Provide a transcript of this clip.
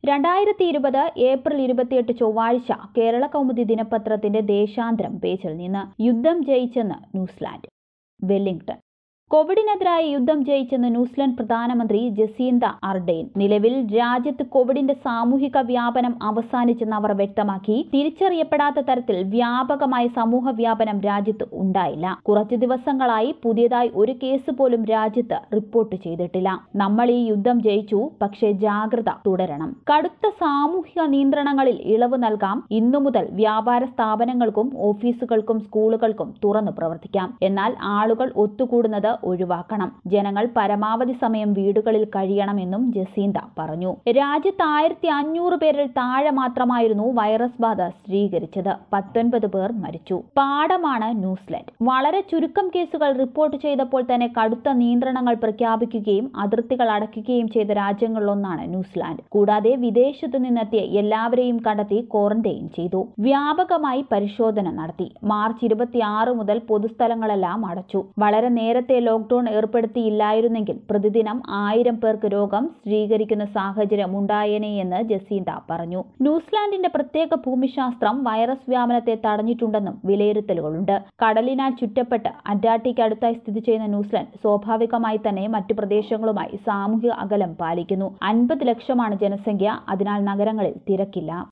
രണ്ടായിരത്തി ഇരുപത് ഏപ്രിൽ ഇരുപത്തിയെട്ട് ചൊവ്വാഴ്ച കേരള കൗമുദി ദിനപത്രത്തിന്റെ ദേശാന്തരം പേജിൽ നിന്ന് യുദ്ധം ജയിച്ചെന്ന് ന്യൂസിലാൻഡ് വെല്ലിംഗ്ടൺ കോവിഡിനെതിരായ യുദ്ധം ജയിച്ചെന്ന് ന്യൂസിലൻഡ് പ്രധാനമന്ത്രി ജസീന്ത അർഡെയിൻ നിലവിൽ രാജ്യത്ത് കോവിഡിന്റെ സാമൂഹിക വ്യാപനം അവസാനിച്ചെന്ന് അവർ വ്യക്തമാക്കി തിരിച്ചറിയപ്പെടാത്ത തരത്തിൽ വ്യാപകമായ സമൂഹ വ്യാപനം രാജ്യത്ത് ഉണ്ടായില്ല കുറച്ചു ദിവസങ്ങളായി പുതിയതായി ഒരു കേസ് പോലും രാജ്യത്ത് റിപ്പോർട്ട് ചെയ്തിട്ടില്ല നമ്മൾ ഈ യുദ്ധം ജയിച്ചു പക്ഷേ ജാഗ്രത തുടരണം കടുത്ത സാമൂഹിക നിയന്ത്രണങ്ങളിൽ ഇളവ് നൽകാം ഇന്നു മുതൽ വ്യാപാര സ്ഥാപനങ്ങൾക്കും ഓഫീസുകൾക്കും സ്കൂളുകൾക്കും തുറന്നു പ്രവർത്തിക്കാം എന്നാൽ ആളുകൾ ഒത്തുകൂടുന്നത് ഒഴിവാക്കണം ജനങ്ങൾ പരമാവധി സമയം വീടുകളിൽ കഴിയണമെന്നും ജസീന്ത പറഞ്ഞു രാജ്യത്ത് ആയിരത്തി അഞ്ഞൂറ് പേരിൽ താഴെ മാത്രമായിരുന്നു വൈറസ് ബാധ സ്ഥിരീകരിച്ചത് പത്തൊൻപത് പേർ മരിച്ചു പാഠമാണ് ന്യൂസിലൻഡ് വളരെ ചുരുക്കം കേസുകൾ റിപ്പോർട്ട് ചെയ്തപ്പോൾ തന്നെ കടുത്ത നിയന്ത്രണങ്ങൾ പ്രഖ്യാപിക്കുകയും അതിർത്തികൾ അടയ്ക്കുകയും ചെയ്ത രാജ്യങ്ങളിലൊന്നാണ് ന്യൂസിലാൻഡ് കൂടാതെ വിദേശത്തു നിന്നെത്തിയ എല്ലാവരെയും കണ്ടെത്തി ക്വാറന്റൈൻ ചെയ്തു വ്യാപകമായി പരിശോധന നടത്തി മാർച്ച് ഇരുപത്തിയാറ് മുതൽ പൊതുസ്ഥലങ്ങളെല്ലാം അടച്ചു വളരെ നേരത്തെ ലോക്ഡൌൺ ഏർപ്പെടുത്തിയില്ലായിരുന്നെങ്കിൽ പ്രതിദിനം ആയിരം പേർക്ക് രോഗം സ്ഥിരീകരിക്കുന്ന സാഹചര്യം ഉണ്ടായേനെ എന്ന് ജസീന്ത പറഞ്ഞു ന്യൂസിലാൻഡിന്റെ പ്രത്യേക ഭൂമിശാസ്ത്രം വൈറസ് വ്യാപനത്തെ തടഞ്ഞിട്ടുണ്ടെന്നും വിലയിരുത്തലുകളുണ്ട് കടലിനാൽ ചുറ്റപ്പെട്ട് അന്റാർട്ടിക് അടുത്തായി സ്ഥിതി ചെയ്യുന്ന ന്യൂസിലാൻഡ് സ്വാഭാവികമായി തന്നെ മറ്റു പ്രദേശങ്ങളുമായി സാമൂഹിക അകലം പാലിക്കുന്നു അൻപത് ലക്ഷമാണ് ജനസംഖ്യ അതിനാൽ നഗരങ്ങളിൽ തിരക്കില്ല